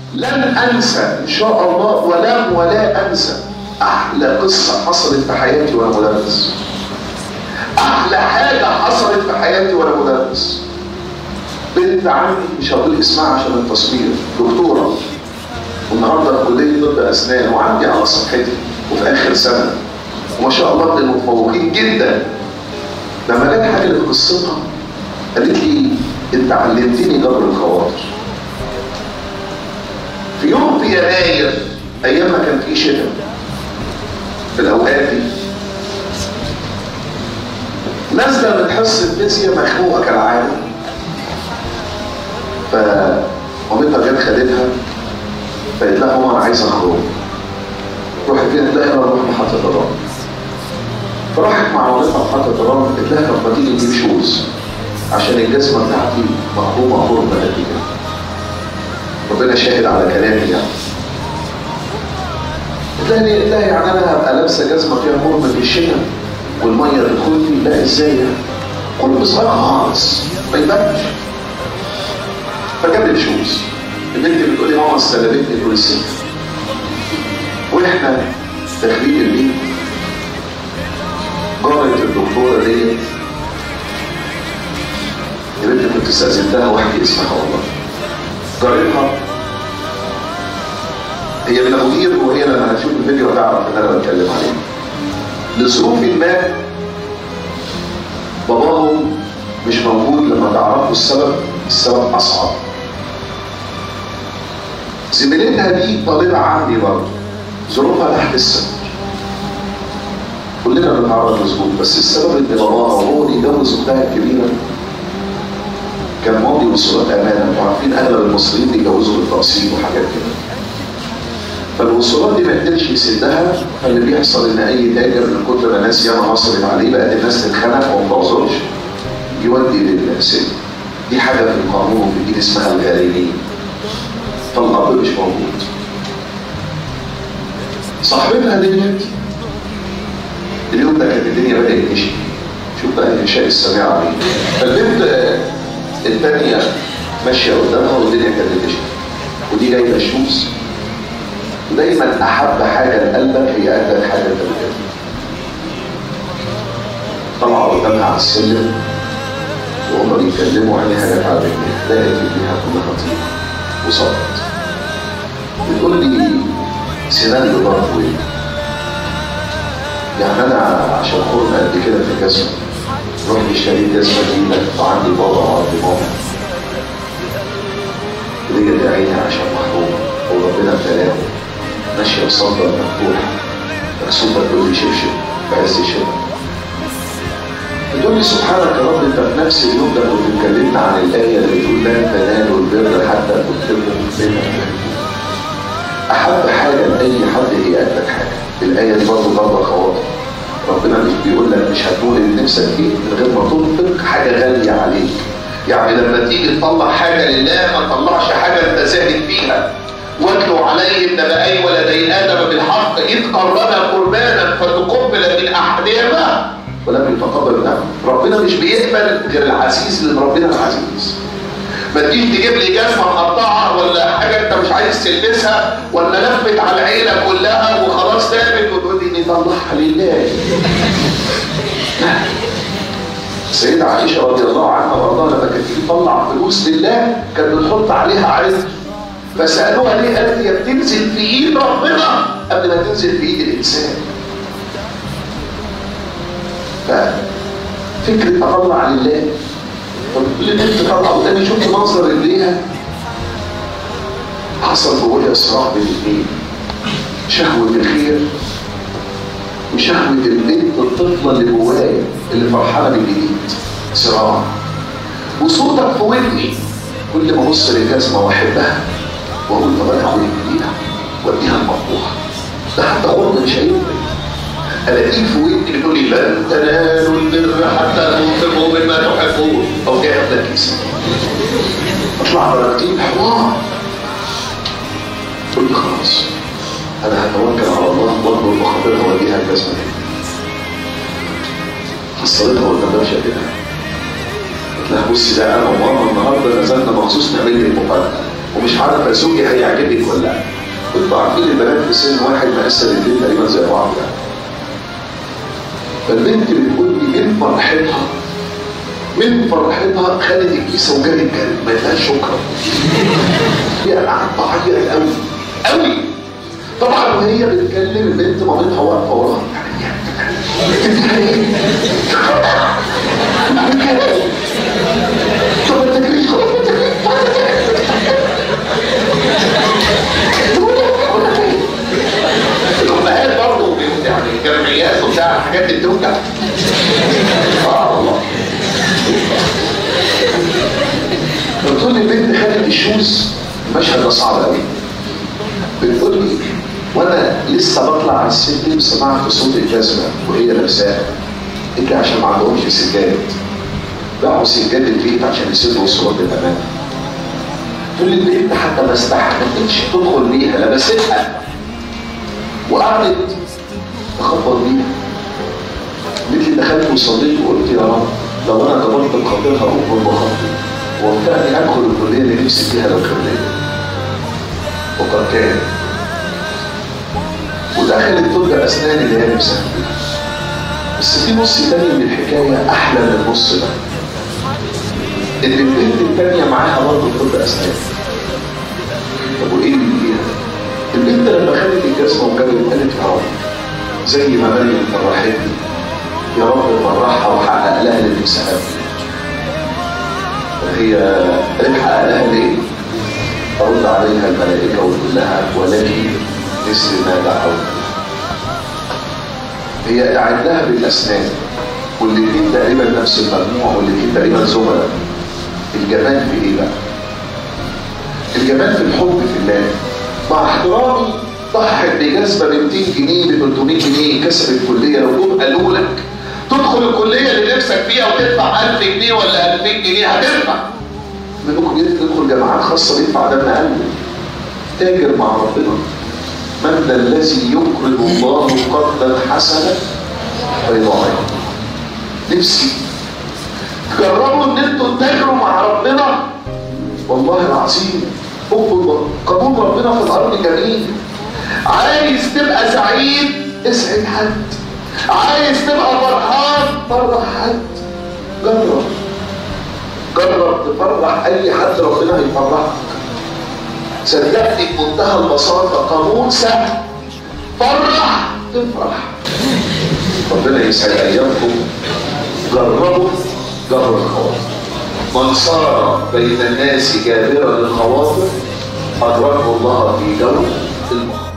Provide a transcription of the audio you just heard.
لن انسى ان شاء الله ولم ولا انسى احلى قصه حصلت في حياتي وانا مدرس احلى حاجه حصلت في حياتي وانا مدرس بنت عمي مش هقول اسمها عشان التصوير دكتوره والنهارده في كليه طب اسنان وعندي على صفحتي وفي اخر سنه وما شاء الله من المتفوقين جدا لما جت حاجه قصتها قالت لي انت علمتني جبر الخواطر في يوم في يناير ايام ما كان في شتاء في الاوقات دي نازله من حصه فيزياء مخنوقه كالعاده فمامتها جت خدتها فقالت لها ماما انا عايز اخرج روحت فين تلاقي انا اروح محطه الرمل فراحت مع مامتها محطه الرمل قالت لها طب ما تيجي نجيب شوز عشان الجزمه بتاعتي مخرومه خرم قد كده ربنا شاهد على كلامي يعني قلت لها ليه؟ قلت لها يعني انا هبقى لابسه جزمه فيها خرم في الشتاء والميه تدخل لي لا ازاي يعني؟ خرم صغير خالص ما يبانش فجاب لي الشوز البنت بتقول لي ماما استلمتني طول السنه واحنا داخلين البيت جارت الدكتوره ديت يا بنت كنت استاذنتها واحكي اسمها والله جارتها هي من ابو قير وهي لما هتشوف الفيديو هتعرف ان انا بتكلم عليه لظروف ما باباهم مش موجود لما تعرفوا السبب السبب اصعب زميلتها دي طالبة عندي برضه ظروفها تحت السن كلنا بنتعرض لظروف بس السبب ان باباها وهو بيجوز اختها الكبيره كان ماضي وصولات امانه وعارفين اغلب المصريين بيجوزوا بالتقسيط وحاجات كده فالوصولات دي ما قدرش يسدها فاللي بيحصل ان اي تاجر من كتر ما الناس ياما مصرف عليه بقى الناس تتخنق وما تعذرش يودي للسجن دي حاجه في القانون وفي الدين اسمها الغارمين فالاب مش موجود صاحبتها ديت اليوم ده كانت الدنيا بدات تشتي شوف بقى الانشاء السميع عليه فالبنت الثانيه ماشيه قدامها والدنيا كانت بتشتي ودي جايبه شوز ودايما احب حاجه لقلبك هي اجمل حاجه انت بتحبها طلع قدامها على السلم وهم بيتكلموا عينيها جت على رجليها لقيت رجليها كلها طيب وصبت بتقول لي سنان برضه ايه؟ يعني انا عشان خرم قد كده في الجسم رحت اشتريت جزمه جديده وعندي بابا وعندي ماما وليا دي عيني عشان محرومه وربنا ابتلاهم ماشيه بصدر مفتوح مكسوفه تقول لي شبشب بعز الشتاء بتقول لي سبحانك يا رب انت في نفس اليوم ده كنت اتكلمت عن الايه اللي بتقول لن تنالوا البر حتى تنفقوا مما تحبون احب حاجه لاي حد هي اجمل حاجه الايه دي برضه ضربه خواطر ربنا مش بيقول لك مش هتقول اللي نفسك فيه من غير ما تنفق حاجه غاليه عليك يعني لما تيجي تطلع حاجه لله ما تطلعش حاجه انت زاهد فيها واتلوا عليهم نبأي ولدي ادم بالحق اذ قربنا قربانا فتقبل من احدهما ولم يتقبل منه ربنا مش بيقبل غير العزيز لان ربنا العزيز ما تجيش تجيب لي جزمه مقطعه ولا حاجه انت مش عايز تلبسها ولا لفت على العيله كلها وخلاص تابت وتقول لي نطلعها لله لا سيدة عائشة رضي الله عنها وارضاها لما كانت تيجي تطلع فلوس لله كانت بتحط عليها عزم فسألوها ليه قالت هي بتنزل في ايد ربنا قبل ما تنزل في ايد الانسان ففكرة اطلع لله طب اللي انت تطلع قدامي شفت منظر رجليها حصل جوايا صراع بين الاثنين شهوة الخير وشهوة البنت الطفلة اللي جوايا اللي فرحانة بالجديد صراع وصوتك في ودني كل ما ابص للجزمة واحبها واقول طب انا اخد الجديدة واديها المقطوعة ده حتى خرم مش هيفرق الاقيك في ودني بتقول لي لن تنالوا البر حتى تنفقوا مما تحبون او جاي لك كيس اطلع درجتين حوار قلت خلاص انا هتوكل على الله واطلب بخاطرها واديها الجزمه دي حصلتها قدام باشا كده قلت لها بصي ده انا وماما النهارده نزلنا مخصوص نعمل لك مفاجاه ومش عارفه زوجي هيعجبك ولا لا انتوا عارفين البنات في سن واحد مقسم البنت تقريبا زي بعض يعني فالبنت بتقول لي من فرحتها من فرحتها خدت الكيسه وجابت الكلب ما قالهاش شكرا هي قعدت تعيط قوي قوي طبعا وهي بتكلم البنت مامتها واقفه وراها طب ما تجريش خلاص ما تجريش الامهات برضه يعني الجمعيات وبتاع حاجات بتوجع اه والله بتقول لي البنت خدت الشوز المشهد ده صعب قوي بتقول لي وانا لسه بطلع على السلم سمعت صوت الجزمه وهي لابساها قلت لي عشان ما عندهمش سجاد باعوا سجاد البيت عشان يسدوا صوت الامان تقول لي البنت حتى ما استحملتش تدخل بيها لبستها وقعدت تخبط بيها قلت لي دخلت وصليت وقلت يا رب لو انا كبرت بخاطرها اقوم بخاطري ووفقني ادخل الكليه اللي نفسي فيها لو كليه وقد كان ودخلت طب اسنان اللي هي نفسها فيها بس في نص تاني من الحكايه احلى من النص ده ان البنت التانيه معاها برضه طب اسنان طب وايه اللي فيها؟ البنت لما خدت الجزمه وجابت قالت يا رب زي ما مريم فرحتني يا رب فرحها وحقق لها اللي نفسها فيه هي قالت حقق لها ليه؟ فرد عليها الملائكه وتقول لها ولك مثل ما دعوت هي قاعد لها بالاسنان والاثنين تقريبا نفس المجموع والاثنين تقريبا زملاء الجمال في ايه بقى؟ الجمال في الحب في الله مع احترامي ضحت بجزمه ب 200 جنيه ب 300 جنيه كسب الكليه لو دول قالوا لك تدخل الكليه اللي نفسك فيها وتدفع 1000 جنيه ولا 2000 جنيه هتدفع منكم يدخل جامعات خاصه بيدفع دم قلبه تاجر مع ربنا من ذا الذي يقرض الله قرضا حسنا فيضاعفه نفسي جربوا ان انتوا تتاجروا مع ربنا والله العظيم حب قبول ربنا في الارض جميل عايز تبقى سعيد اسعد حد عايز تبقى فرحان فرح حد جرب جرب تفرح اي حد ربنا هيفرحك صدقني بمنتهى البساطه قانون سهل فرح تفرح ربنا يسعد ايامكم جربوا جبر الخواطر من صار بين الناس جابرا للخواطر ادركه الله في جو المخ